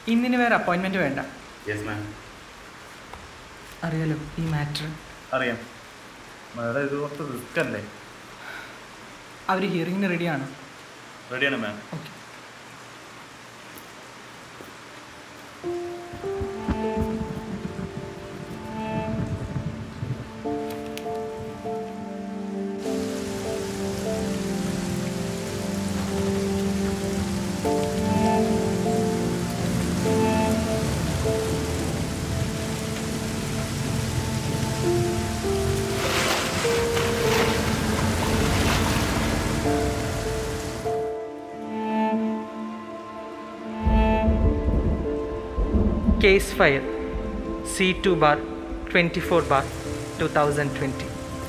ഇന്നിന് വേറെ അപ്പോയിൻമെൻറ്റ് വേണ്ട yes ma'am അറിയാലോ ഈ മാറ്റർ അറിയാം മാഡം ഇത് കുറച്ച് റിസ്ക് അല്ലേ അവർ ഹിയറിങ്ങിന് റെഡിയാണ് റെഡിയാണ് ma'am okay case file C two bar twenty four bar two thousand twenty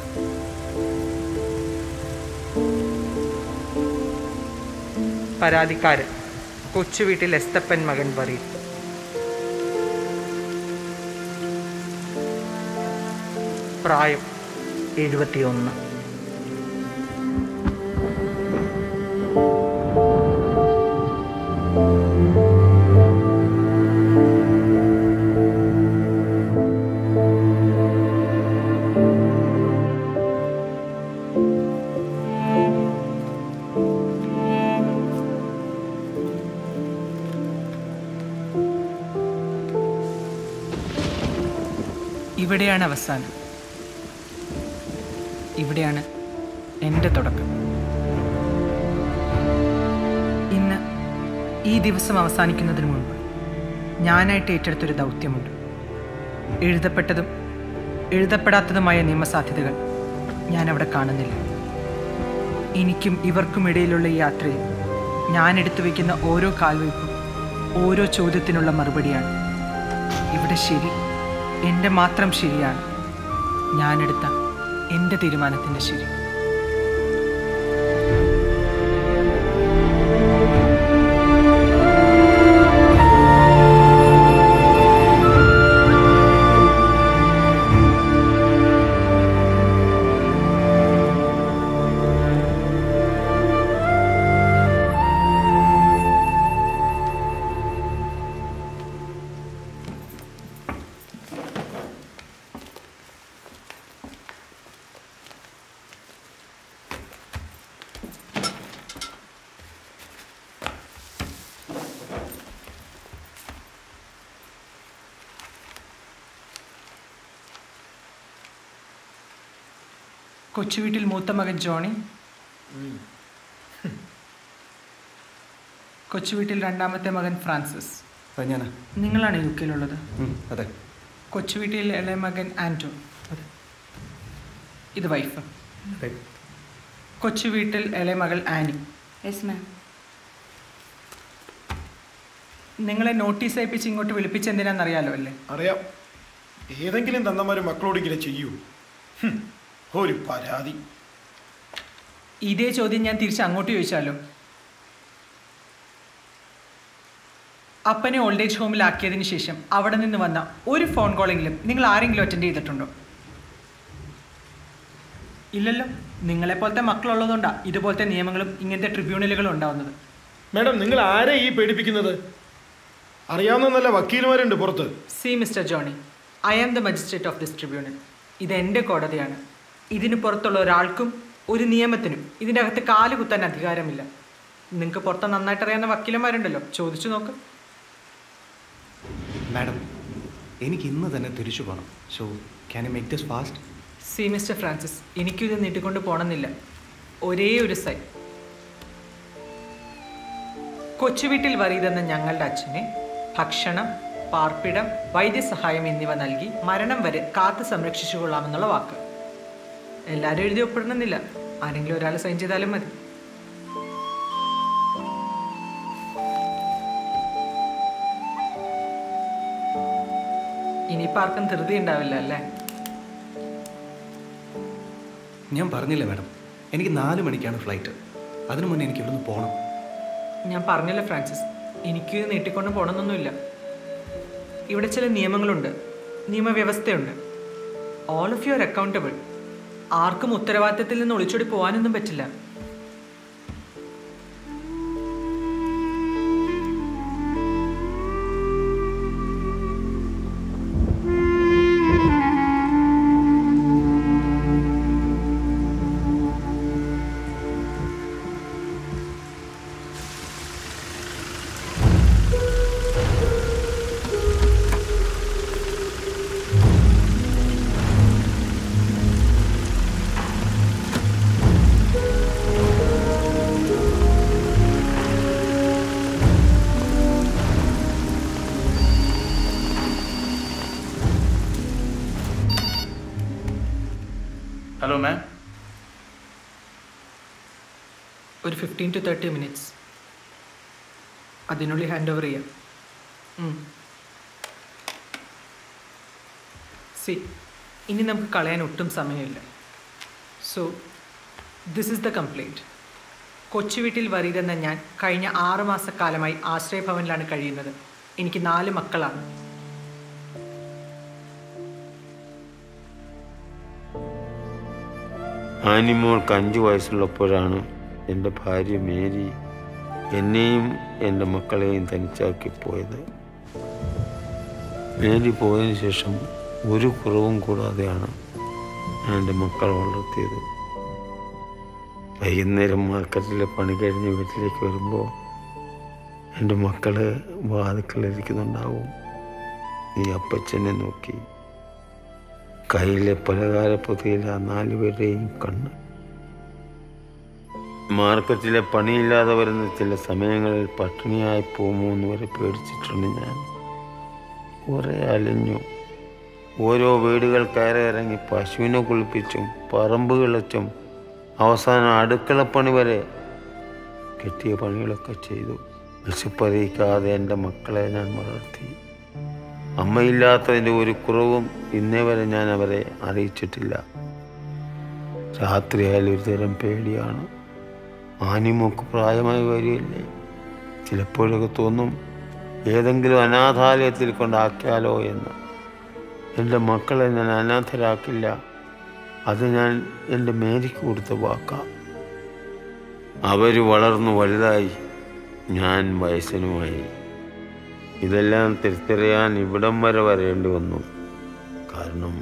പരാതിക്കാരൻ കൊച്ചുവീട്ടിൽ എസ്തപ്പൻ മകൻ പറയും പ്രായം എഴുപത്തിയൊന്ന് ഇവിടെയാണ് അവസാനം ഇവിടെയാണ് എൻ്റെ തുടക്കം ഇന്ന് ഈ ദിവസം അവസാനിക്കുന്നതിന് മുൻപ് ഞാനായിട്ട് ഏറ്റെടുത്തൊരു ദൗത്യമുണ്ട് എഴുതപ്പെട്ടതും എഴുതപ്പെടാത്തതുമായ നിയമസാധ്യതകൾ ഞാൻ അവിടെ കാണുന്നില്ല എനിക്കും ഇവർക്കും ഇടയിലുള്ള ഈ യാത്രയിൽ ഞാൻ എടുത്തു വയ്ക്കുന്ന ഓരോ കാൽവയ്പും ഓരോ ചോദ്യത്തിനുള്ള മറുപടിയാണ് ഇവിടെ ശരി എൻ്റെ മാത്രം ശരിയാണ് ഞാനെടുത്ത എൻ്റെ തീരുമാനത്തിൻ്റെ ശരി കൊച്ചുവീട്ടിൽ മൂത്ത മകൻ ജോണി കൊച്ചുവീട്ടിൽ രണ്ടാമത്തെ മകൻ ഫ്രാൻസിസ് അത് ഞാനാ നിങ്ങളാണ് യു കെയിലുള്ളത് ഉം, അതെ കൊച്ചുവീട്ടിൽ ഇളയ മകൻ ആൻറ്റോ അതെ ഇത് വൈഫ് അതെ കൊച്ചുവീട്ടിൽ ഇളയ മകൾ ആനി യെസ് മാം നിങ്ങളെ നോട്ടീസ് അയപ്പിച്ച് ഇങ്ങോട്ട് വിളിപ്പിച്ച് എന്തിനാണെന്നറിയാലോ അല്ലേ അറിയാം ഏതെങ്കിലും തന്നമാർ മക്കളോട് ഇങ്ങനെ ചെയ്യൂ ഹും, ഒരു പരാതി ഇതേ ചോദ്യം ഞാൻ തിരിച്ച് അങ്ങോട്ട് ചോദിച്ചാലോ അപ്പനെ ഓൾഡ് ഏജ് ഹോമിലാക്കിയതിന് ശേഷം അവിടെ നിന്ന് വന്ന ഒരു ഫോൺ കോളെങ്കിലും നിങ്ങൾ ആരെങ്കിലും അറ്റൻഡ് ചെയ്തിട്ടുണ്ടോ ഇല്ലല്ലോ നിങ്ങളെപ്പോലത്തെ മക്കളുള്ളതുകൊണ്ടാണ് ഇതുപോലത്തെ നിയമങ്ങളും ഇങ്ങനത്തെ ട്രിബ്യൂണലുകളും ഉണ്ടാവുന്നത് മാഡം നിങ്ങൾ ആരെ ഈ പേടിപ്പിക്കുന്നത് അറിയാവുന്ന നല്ല വക്കീലുമാരുണ്ട് പുറത്ത് see mister Johnny I am the magistrate of this tribunal ഇത് എൻ്റെ കോടതിയാണ് ഇതിന് പുറത്തുള്ള ഒരാൾക്കും ഒരു നിയമത്തിനും ഇതിൻ്റെ അകത്ത് കാല് കുത്താൻ അധികാരമില്ല നിങ്ങൾക്ക് പുറത്ത് നന്നായിട്ട് അറിയാവുന്ന വക്കീലന്മാരുണ്ടല്ലോ ചോദിച്ചു നോക്ക് മാഡം എനിക്ക് ഇന്ന് തന്നെ തിരിച്ചു പോകണം so can you make this fast see mister Francis എനിക്കും ഇത് നീട്ടിക്കൊണ്ട് പോകണമെന്നില്ല ഒരേ ഒരു സൈ കൊച്ചുവീട്ടിൽ വരീതെന്ന ഞങ്ങളുടെ അച്ഛനെ ഭക്ഷണം പാർപ്പിടം വൈദ്യസഹായം എന്നിവ നൽകി മരണം വരെ കാത്തു സംരക്ഷിച്ചുകൊള്ളാമെന്നുള്ള വാക്ക് എല്ലാവരും എഴുതി ഒപ്പിടണമെന്നില്ല ആരെങ്കിലും ഒരാൾ സൈൻ ചെയ്താലും മതി ഇനിയിപ്പോൾ ആർക്കും ധൃതി ഉണ്ടാവില്ല അല്ലേ ഞാൻ പറഞ്ഞില്ല മാഡം എനിക്ക് നാല് മണിക്കാണ് ഫ്ലൈറ്റ് അതിനു മുന്നേ എനിക്ക് ഇവിടുന്ന് പോകണം ഞാൻ പറഞ്ഞില്ല ഫ്രാൻസിസ് എനിക്ക് ഇത് നീട്ടിക്കൊണ്ട് പോകണമെന്നൊന്നുമില്ല ഇവിടെ ചില നിയമങ്ങളുണ്ട് നിയമവ്യവസ്ഥയുണ്ട് all of you are accountable ആർക്കും ഉത്തരവാദിത്തത്തിൽ നിന്ന് ഒളിച്ചോടി പോകാനൊന്നും പറ്റില്ല ഹലോ മാം ഒരു ഫിഫ്റ്റീൻ ടു തേർട്ടി മിനിറ്റ്സ് അതിനുള്ളിൽ ഹാൻഡ് ഓവർ ചെയ്യാം സി ഇനി നമുക്ക് കളയാൻ ഒട്ടും സമയമില്ല so this is the complaint Kochuveettil വരീതെന്ന ഞാൻ കഴിഞ്ഞ ആറ് മാസക്കാലമായി ആശ്രയഭവനിലാണ് കഴിയുന്നത് എനിക്ക് നാല് മക്കളാണ് ആനിമോൾക്ക് അഞ്ച് വയസ്സുള്ളപ്പോഴാണ് എൻ്റെ ഭാര്യ മേരി എന്നെയും എൻ്റെ മക്കളെയും തനിച്ചാക്കി പോയത് മേരി പോയതിനു ശേഷം ഒരു കുറവും കൂടാതെയാണ് ഞാൻ എൻ്റെ മക്കളെ വളർത്തിയത് വൈകുന്നേരം മാർക്കറ്റിലെ പണി കഴിഞ്ഞ് വീട്ടിലേക്ക് വരുമ്പോൾ എൻ്റെ മക്കള് വാതിക്കലിരിക്കുന്നുണ്ടാവും ഈ അപ്പച്ചനെ നോക്കി കയ്യിലെ പലകാല പൊതിയിൽ ആ നാലുപേരുടെയും കണ്ണ് മാർക്കറ്റിലെ പണിയില്ലാതെ വരുന്ന ചില സമയങ്ങളിൽ പട്ടിണിയായി പോകുമോ എന്ന് വരെ പേടിച്ചിട്ടുണ്ട് ഞാൻ കുറേ അലഞ്ഞു ഓരോ വീടുകൾ കയറി ഇറങ്ങി പശുവിനെ കുളിപ്പിച്ചും പറമ്പ് കിളച്ചും അവസാനം അടുക്കളപ്പണി വരെ കിട്ടിയ പണികളൊക്കെ ചെയ്തു വിശപ്പറിയിക്കാതെ എൻ്റെ മക്കളെ ഞാൻ വളർത്തി അമ്മയില്ലാത്തതിൻ്റെ ഒരു കുറവും ഇന്നേ വരെ ഞാൻ അവരെ അറിയിച്ചിട്ടില്ല രാത്രിയായാലും ഒരു തരം പേടിയാണ് ആനിമോക്ക് പ്രായമായി വരികയില്ലേ ചിലപ്പോഴൊക്കെ തോന്നും ഏതെങ്കിലും അനാഥാലയത്തിൽ കൊണ്ടാക്കിയാലോ എന്ന് എൻ്റെ മക്കളെ ഞാൻ അനാഥരാക്കില്ല അത് ഞാൻ എൻ്റെ മേരിക്ക് കൊടുത്ത വാക്കാം അവർ വളർന്നു വലുതായി ഞാൻ വയസ്സനുമായി ഇതെല്ലാം തിരിച്ചറിയാൻ ഇവിടം വരെ വരേണ്ടി വന്നു കാരണം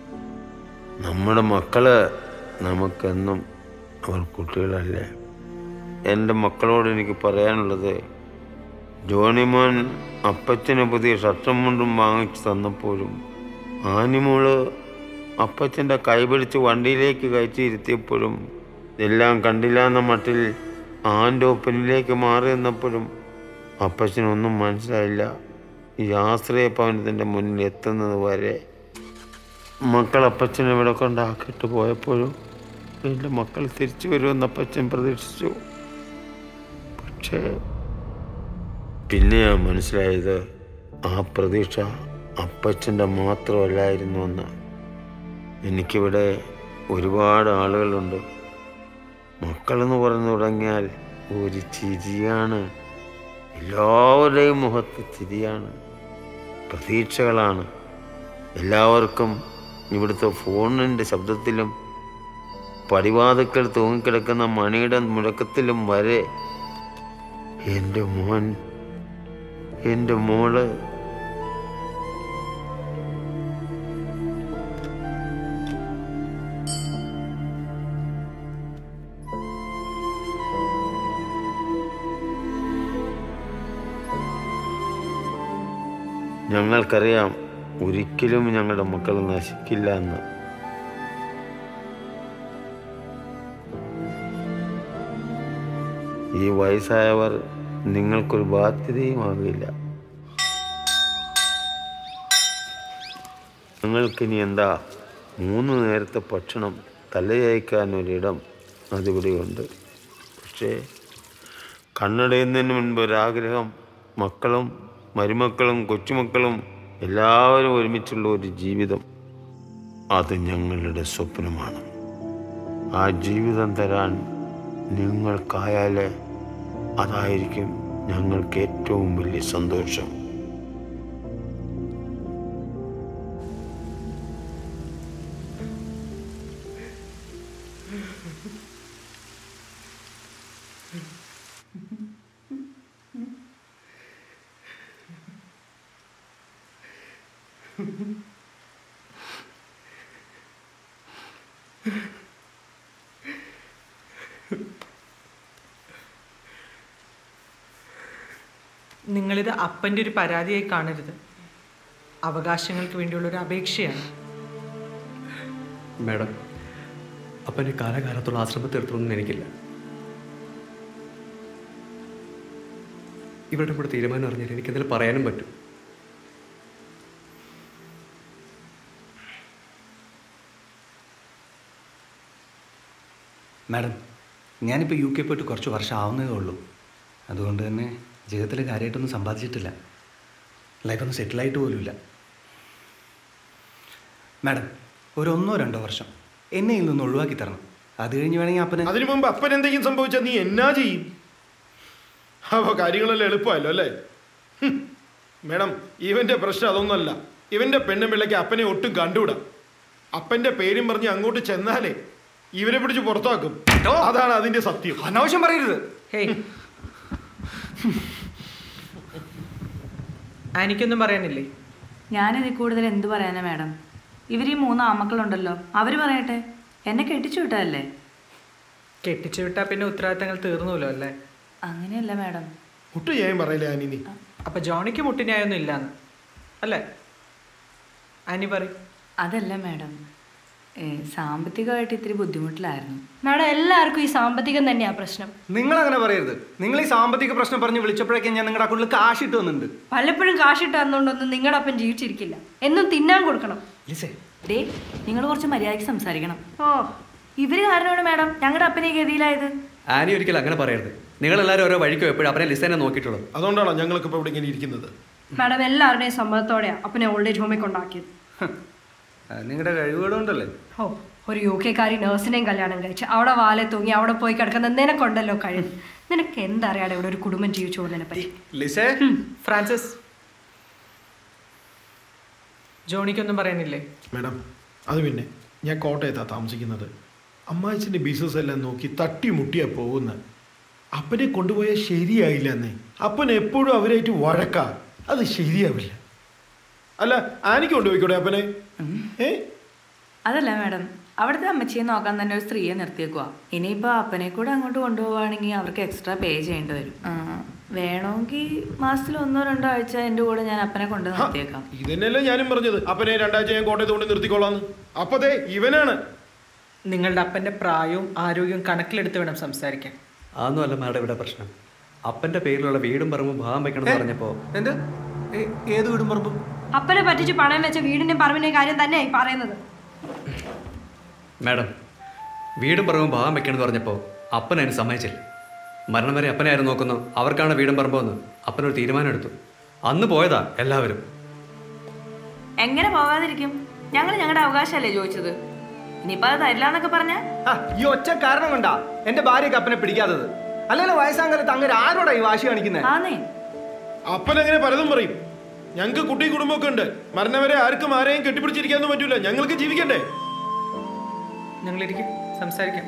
നമ്മുടെ മക്കള് നമുക്കെന്നും അവർ കുട്ടികളല്ലേ എൻ്റെ മക്കളോട് എനിക്ക് പറയാനുള്ളത് ജോണിമോൻ അപ്പച്ചന് പുതിയ ഷർട്ടും മുണ്ടും വാങ്ങിച്ചു തന്നപ്പോഴും ആനിമോള് അപ്പച്ചൻ്റെ കൈപിടിച്ച് വണ്ടിയിലേക്ക് കയറ്റി ഇരുത്തിയപ്പോഴും എല്ലാം കണ്ടില്ല എന്ന മട്ടിൽ ആൻ്റെ ഒപ്പനിലേക്ക് മാറി നിന്നപ്പോഴും അപ്പച്ചനൊന്നും മനസ്സിലായില്ല ഈ ആശ്രയഭവനത്തിൻ്റെ മുന്നിൽ എത്തുന്നത് വരെ മക്കൾ അപ്പച്ചനെ ഇവിടെ കൊണ്ടാക്കിയിട്ട് പോയപ്പോഴും എൻ്റെ മക്കൾ തിരിച്ചു വരുമെന്ന് അപ്പച്ചൻ പ്രതീക്ഷിച്ചു പക്ഷേ പിന്നെയാ മനസ്സിലായത് ആ പ്രതീക്ഷ അപ്പച്ചൻ്റെ മാത്രമല്ലായിരുന്നു എന്ന് എനിക്കിവിടെ ഒരുപാട് ആളുകളുണ്ട് മക്കളെന്ന് പറഞ്ഞു തുടങ്ങിയാൽ ഒരു ചിരിയാണ് എല്ലാവരുടെയും മുഖത്ത് ചിരിയാണ് പ്രതീക്ഷകളാണ് എല്ലാവർക്കും ഇവിടുത്തെ ഫോണിൻ്റെ ശബ്ദത്തിലും പടിവാതുക്കൾ തൂങ്ങിക്കിടക്കുന്ന മണിയുടെ മുഴക്കത്തിലും വരെ എൻ്റെ മോൻ എൻ്റെ മോള് ഞങ്ങൾക്കറിയാം ഒരിക്കലും ഞങ്ങളുടെ മക്കൾ നശിക്കില്ല എന്ന് ഈ വയസ്സായവർ നിങ്ങൾക്കൊരു ബാധ്യതയുമാകില്ല ഞങ്ങൾക്കിനി എന്താ മൂന്ന് നേരത്തെ ഭക്ഷണം തലയയക്കാൻ ഒരിടം അതിവിടെയുണ്ട് പക്ഷേ കണ്ണടയുന്നതിന് മുൻപ് ഒരാഗ്രഹം മക്കളും മരുമക്കളും കൊച്ചുമക്കളും എല്ലാവരും ഒരുമിച്ചുള്ള ഒരു ജീവിതം അത് ഞങ്ങളുടെ സ്വപ്നമാണ് ആ ജീവിതം തരാൻ നിങ്ങൾക്കായാൽ അതായിരിക്കും ഞങ്ങൾക്ക് ഏറ്റവും വലിയ സന്തോഷം നിങ്ങളിത് അപ്പൻ്റെ ഒരു പരാതിയായി കാണരുത് അവകാശങ്ങൾക്ക് വേണ്ടിയുള്ള ഒരു അപേക്ഷയാണ് മാഡം അപ്പൻ്റെ കാലകാലത്തുള്ള ആശ്രമത്തിൽ എടുത്തൊന്നും എനിക്കില്ല ഇവരുടെ കൂടെ തീരുമാനം അറിഞ്ഞാൽ എനിക്കെന്തെങ്കിലും പറയാനും പറ്റും മാഡം ഞാനിപ്പോൾ യു കെ പോയിട്ട് കുറച്ച് വർഷം ആവുന്നതേ ഉള്ളൂ അതുകൊണ്ട് തന്നെ ജീവിതത്തിൽ കാര്യമായിട്ടൊന്നും സമ്പാദിച്ചിട്ടില്ല ലൈഫൊന്നും സെറ്റിലായിട്ട് പോലുമില്ല മാഡം ഒരു ഒന്നോ രണ്ടോ വർഷം എന്നെ ഇതിൽ നിന്ന് ഒഴിവാക്കി തരണം അത് കഴിഞ്ഞ് വേണമെങ്കിൽ അപ്പനെ അതിനു മുമ്പ് അപ്പൻ എന്തെങ്കിലും സംഭവിച്ചാൽ നീ എന്നാ ചെയ്യും അപ്പോൾ കാര്യങ്ങളെല്ലാം എളുപ്പമല്ലോ അല്ലേ ഹും. മേഡം ഇവന്റെ പ്രശ്നം അതൊന്നുമല്ല ഇവന്റെ പെണ്ണും പിള്ളയ്ക്ക് അപ്പനെ ഒട്ടും കണ്ടുകൂടാ അപ്പന്റെ പേരും പറഞ്ഞ് അങ്ങോട്ട് ചെന്നാലേ ഇവരെ പിടിച്ച് പുറത്താക്കും അതാണ് അതിന്റെ സത്യം അനാവശ്യം പറയരുത് ഹേയ് ആനിക്കൊന്നും പറയാനില്ലേ ഞാനിതിൽ കൂടുതൽ എന്ത് പറയാനാ മാഡം ഇവർ ഈ മൂന്ന് ആമക്കളുണ്ടല്ലോ അവർ പറയട്ടെ എന്നെ കെട്ടിച്ചു വിട്ടതല്ലേ കെട്ടിച്ചു വിട്ടാ പിന്നെ ഉത്തരവാദിത്തങ്ങൾ തീർന്നുല്ലോ അല്ലേ അങ്ങനെയല്ല മാഡം ഒട്ടും ഞാൻ പറയില്ല ആനി നീ അപ്പൊ ജോണിക്ക് മുട്ടിനായൊന്നും ഇല്ലാന്ന് അല്ലേ ആനി പറയും അതല്ല മാഡം ഏ, സാമ്പത്തികമായിട്ട് ഇത്തിരി ബുദ്ധിമുട്ടിലായിരുന്നു മാഡം എല്ലാവർക്കും ഈ സാമ്പത്തികം തന്നെയാ പ്രശ്നം നിങ്ങൾ അങ്ങനെ പറയരുത് നിങ്ങൾ ഈ സാമ്പത്തിക പ്രശ്നം പറഞ്ഞ് വിളിച്ചപ്പോഴേക്കും ഞാൻ നിങ്ങളുടെ അക്കൗണ്ടിൽ കാശ് ഇട്ട് വന്നിട്ടുണ്ട് പലപ്പോഴും കാശിട്ട് തന്നുകൊണ്ടൊന്നും നിങ്ങളുടെ ഒപ്പം ജീവിച്ചിരിക്കില്ല എന്നും തിന്നാൻ കൊടുക്കണം ലിസേ ഡേ നിങ്ങൾ കുറച്ച് മര്യാദയ്ക്ക് സംസാരിക്കണം ഓ ഇവര് കാരണമാണ് മാഡം ഞങ്ങളുടെ അപ്പനെ ഗതിയിലായത് ആനി ഒരിക്കലും അങ്ങനെ പറയരുത് നിങ്ങളെല്ലാവരും ഓരോ വഴിക്കോ എപ്പോഴും അവരെ ലിസേനെ നോക്കിയിട്ടുള്ളത് അതുകൊണ്ടാണോ ഞങ്ങൾക്ക് ഇപ്പോൾ ഇവിടെ ഇങ്ങനെ ഇരിക്കുന്നത് മാഡം എല്ലാവരുടെയും സമ്മതത്തോടെയാ അപ്പനെ ഓൾഡ് ഏജ് ഹോമിൽ കൊണ്ടാക്കിയത് നിങ്ങളുടെ കഴിവുകളുണ്ടല്ലേ ഓ ഒരു യു കെക്കാരി നഴ്സിനെയും കല്യാണം കഴിച്ച് അവിടെ വാലെ തൂങ്ങി അവിടെ പോയി കിടക്കുന്ന നിനക്കുണ്ടല്ലോ കഴിവ് നിനക്ക് എന്തറിയാടെ ഇവിടെ ഒരു കുടുംബം ജീവിച്ചു പോകുന്നതിനെ പറ്റി ലിസേ ഫ്രാൻസിസ് ജോണിക്കൊന്നും പറയാനില്ലേ മേഡം അത് പിന്നെ ഞാൻ കോട്ടയത്താണ് താമസിക്കുന്നത് അമ്മാച്ചൻ്റെ ബിസിനസ് എല്ലാം നോക്കി തട്ടിമുട്ടിയാ പോകുന്നത് അപ്പനെ കൊണ്ടുപോയാൽ ശരിയായില്ല എന്നേ അപ്പൻ എപ്പോഴും അവരായിട്ട് വഴക്കാ അത് ശരിയാവില്ല അല്ല ആനിക്ക് കൊണ്ടുപോയിക്കോട്ടെ അപ്പനെ ഏ അതല്ല മാഡം അവിടുത്തെ അമ്മച്ചിയെ നോക്കാൻ തന്നെ ഒരു സ്ത്രീയെ നിർത്തിയേക്കുക ഇനിയിപ്പോൾ അപ്പനെ കൂടെ അങ്ങോട്ട് കൊണ്ടുപോവുകയാണെങ്കിൽ അവർക്ക് എക്സ്ട്രാ പേ ചെയ്യേണ്ടി വരും ആ, വേണമെങ്കിൽ മാസത്തിൽ ഒന്നോ രണ്ടോ ആഴ്ച എൻ്റെ കൂടെ ഞാൻ അപ്പനെ കൊണ്ട് നിർത്തിയേക്കാം ഇതന്നെയല്ലേ ഞാനും പറഞ്ഞത് അപ്പനെ രണ്ടാഴ്ച ഞാൻ കോട്ടയത്ത് കൊണ്ട് നിർത്തിക്കോളാന്ന് അപ്പതേ ഇവനാണ് നിങ്ങളുടെ അപ്പന്റെ പ്രായവും ആരോഗ്യവും കണക്കിലെടുത്ത് വേണം സംസാരിക്കാൻ അതൊന്നും അല്ല മാഡം ഇവിടെ പ്രശ്നം അപ്പൻ്റെ പേരിലുള്ള വീടും പറമ്പും ഭാഗം വെക്കണം എന്ന് പറഞ്ഞപ്പോൾ എന്ത് ഏ- ഏത് വീടും പറമ്പും അപ്പനെ പറ്റിച്ച് പണയം വെച്ച വീടിന്റെയും പറമ്പിന്റെയും കാര്യം തന്നെയായി പറയുന്നത് മാഡം വീടും പറമ്പും ഭാഗം വെക്കണം എന്ന് പറഞ്ഞപ്പോൾ അപ്പൻ അതിന് സമ്മതിച്ചില്ല മരണം വരെ അപ്പനെ ആരും നോക്കുന്നു അവർക്കാണ് വീടും പറമ്പും എന്ന് അപ്പനൊരു തീരുമാനം എടുത്തു അന്ന് പോയതാ എല്ലാവരും എങ്ങനെ പോകാതിരിക്കും ഞങ്ങൾ ഞങ്ങളുടെ അവകാശമല്ലേ ചോദിച്ചത് ഇനിയിപ്പോൾ അത് തരില്ല എന്നൊക്കെ പറഞ്ഞാൽ ആ, ഈ ഒറ്റ കാരണം കൊണ്ടാ എന്റെ ഭാര്യക്ക് അപ്പനെ പിടിക്കാത്തത് അല്ലെങ്കിൽ വയസ്സാം കാലത്ത് അങ്ങനെ ആരോടാ ഈ വാശി കാണിക്കുന്നത് ആന്നേ അപ്പൻ അങ്ങനെ പലതും പറയും ഞങ്ങൾക്ക് കുട്ടി കുടുംബമൊക്കെ ഉണ്ട് മരണവരെ ആർക്കും ആരെയും കെട്ടിപ്പിടിച്ചിരിക്കാനൊന്നും പറ്റൂല ഞങ്ങൾക്ക് ജീവിക്കണ്ടേ ഞങ്ങളിരിക്കും സംസാരിക്കാം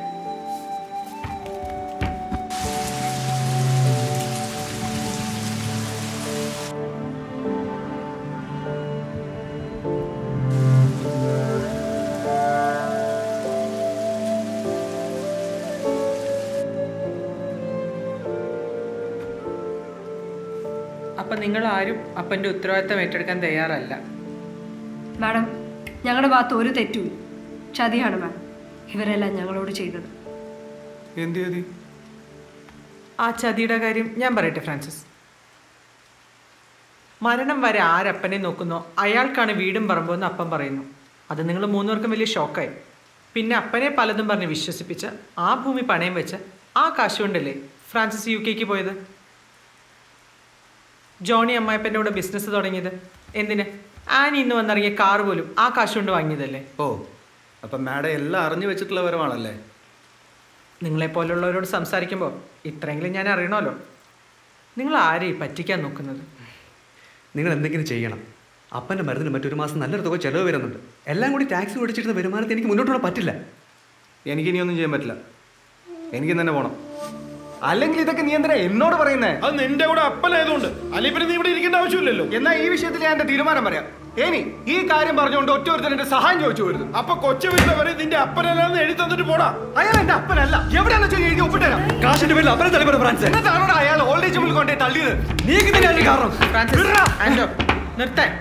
അപ്പൊ നിങ്ങൾ ആരും അപ്പന്റെ ഉത്തരവാദിത്തം ഏറ്റെടുക്കാൻ തയ്യാറല്ല മാഡം ഞങ്ങളുടെ ഭാഗത്ത് ഒരു തെറ്റും ചതിയാണ് മാഡം ഇവരെല്ലാം ഞങ്ങളോട് ചെയ്തത് എന്ത് ചെയ്തി ആ ചതിയുടെ കാര്യം ഞാൻ പറയട്ടെ ഫ്രാൻസിസ് മരണം വരെ ആരപ്പനെ നോക്കുന്നോ അയാൾക്കാണ് വീടും പറമ്പും എന്ന് അപ്പം പറയുന്നു അത് നിങ്ങൾ മൂന്നുപേർക്കും വലിയ ഷോക്കായി പിന്നെ അപ്പനെ പലതും പറഞ്ഞ് വിശ്വസിപ്പിച്ച് ആ ഭൂമി പണയം വെച്ച് ആ കാശ് കൊണ്ടല്ലേ ഫ്രാൻസിസ് യു കെക്ക് പോയത് ജോണി അമ്മായപ്പൻ്റെ കൂടെ ബിസിനസ് തുടങ്ങിയത് എന്തിന് ആനി ഇന്ന് വന്നിറങ്ങിയ കാർ പോലും ആ കാശ് കൊണ്ട് വാങ്ങിയതല്ലേ ഓ അപ്പം മാഡം എല്ലാം അറിഞ്ഞു വെച്ചിട്ടുള്ള വരവാണല്ലേ നിങ്ങളെപ്പോലുള്ളവരോട് സംസാരിക്കുമ്പോൾ ഇത്രയെങ്കിലും ഞാൻ അറിയണമല്ലോ നിങ്ങൾ ആരെയും പറ്റിക്കാൻ നോക്കുന്നത് നിങ്ങൾ എന്തെങ്കിലും ചെയ്യണം അപ്പൻ്റെ മരുന്നിന് മറ്റൊരു മാസം നല്ലൊരു തുക ചിലവ് വരുന്നുണ്ട് എല്ലാം കൂടി ടാക്സി ഓടിച്ചിരുന്ന വരുമാനത്തിൽ എനിക്ക് മുന്നോട്ട് പോകാൻ പറ്റില്ല എനിക്കിനിയൊന്നും ചെയ്യാൻ പറ്റില്ല എനിക്ക് തന്നെ പോണം അല്ലെങ്കിൽ ഇതൊക്കെ നീ എന്തിനാ എന്നോട് പറയുന്നേ അത് നിന്റെ കൂടെ അപ്പനായതുകൊണ്ട് അല്ലെങ്കിൽ പിന്നെ നീ ഇവിടെ ഇരിക്കേണ്ട ആവശ്യമില്ലല്ലോ എന്നാ ഈ വിഷയത്തിൽ ഞാൻ എന്റെ തീരുമാനം പറയാം ഇനി ഈ കാര്യം പറഞ്ഞുകൊണ്ട് ഒറ്റ ഒരുത്തൻ എന്റെ സഹായം ചോദിച്ചു വരുന്നു അപ്പൊ കൊച്ചു വീട്ടിലെ നിന്റെ അപ്പനല്ലാന്ന് എഴുതി തന്നിട്ട് പോടാ അയാൾ എന്റെ അപ്പനല്ല എവിടെയാണെന്ന് വെച്ചാൽ എഴുതി ഒപ്പിട്ടുതരാം കാശിന്റെ പേരിൽ അപ്പനെ തലമുറ ഫ്രാൻസ് എന്നിട്ടാണോടാ അയാൾ ഓൾഡ് ഏജ് ഹോമിൽ കൊണ്ടേ തള്ളിയത് നീക്ക് തന്നെയാണ് കാരണം ഫ്രാൻസിസ് ആൻഡോ നിർത്താൻ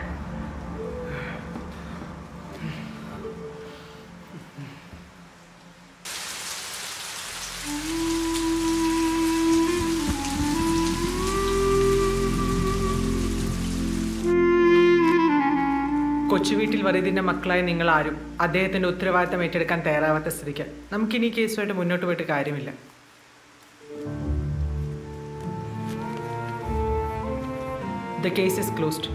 കൊച്ചുവീട്ടിൽ വരീദിന്റെ മക്കളായ നിങ്ങൾ ആരും അദ്ദേഹത്തിന്റെ ഉത്തരവാദിത്തം ഏറ്റെടുക്കാൻ തയ്യാറാവാത്ത സ്ഥിതിക്ക് നമുക്കിനി ഈ കേസുമായിട്ട് മുന്നോട്ട് പോയിട്ട് കാര്യമില്ല ദ കേസ് ഇസ് ക്ലോസ്ഡ്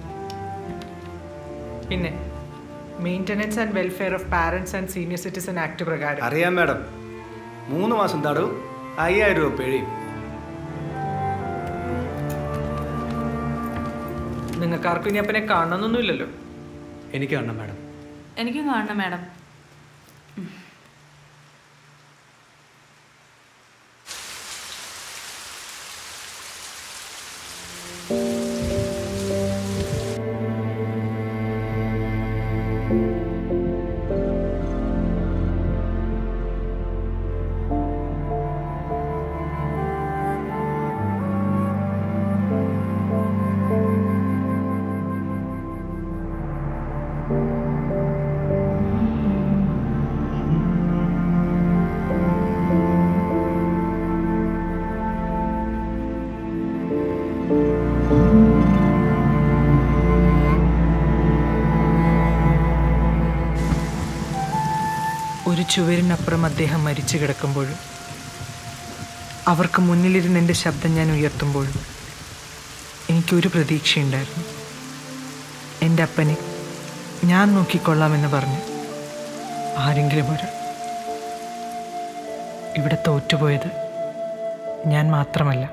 പിന്നെ maintenance and welfare of parents and senior citizen act പ്രകാരം അറിയാം മാഡം മൂന്ന് മാസം തടവും അയ്യായിരം രൂപ പിഴയും നിങ്ങൾക്കാർക്കും ഇനി അപ്പനെ കാണണമെന്നൊന്നുമില്ലല്ലോ എനിക്ക് കാണണം മാഡം എനിക്കും കാണണം മാഡം ഒരു ചുവരിനപ്പുറം അദ്ദേഹം മരിച്ചു കിടക്കുമ്പോഴും അവർക്ക് മുന്നിലിരുന്ന് എൻ്റെ ശബ്ദം ഞാൻ ഉയർത്തുമ്പോഴും എനിക്കൊരു പ്രതീക്ഷയുണ്ടായിരുന്നു എൻ്റെ അപ്പനെ ഞാൻ നോക്കിക്കൊള്ളാമെന്ന് പറഞ്ഞ് ആരെങ്കിലും ഒരാൾ ഇവിടെ തോറ്റുപോയത് ഞാൻ മാത്രമല്ല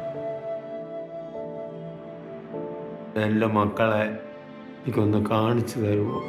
എൻ്റെ മക്കളെ എനിക്കൊന്ന് കാണിച്ചു തരുമോ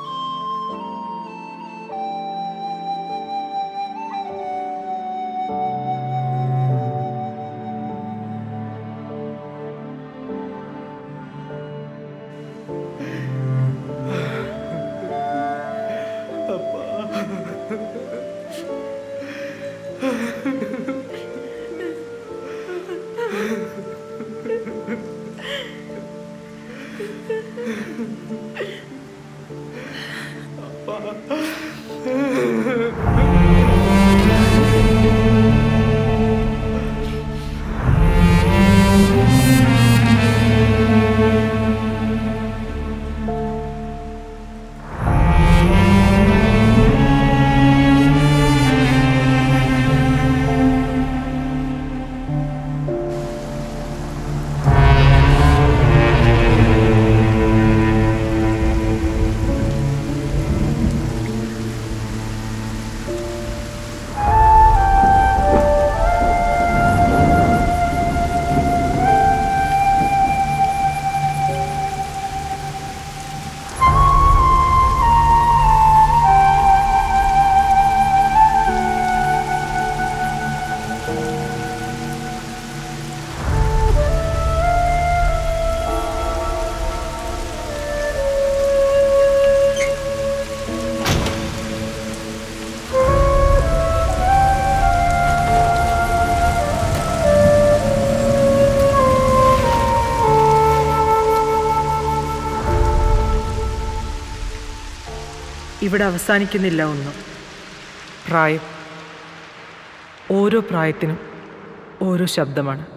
ഇവിടെ അവസാനിക്കുന്നില്ല ഒന്നും പ്രായം ഓരോ പ്രായത്തിനും ഓരോ ശബ്ദമാണ്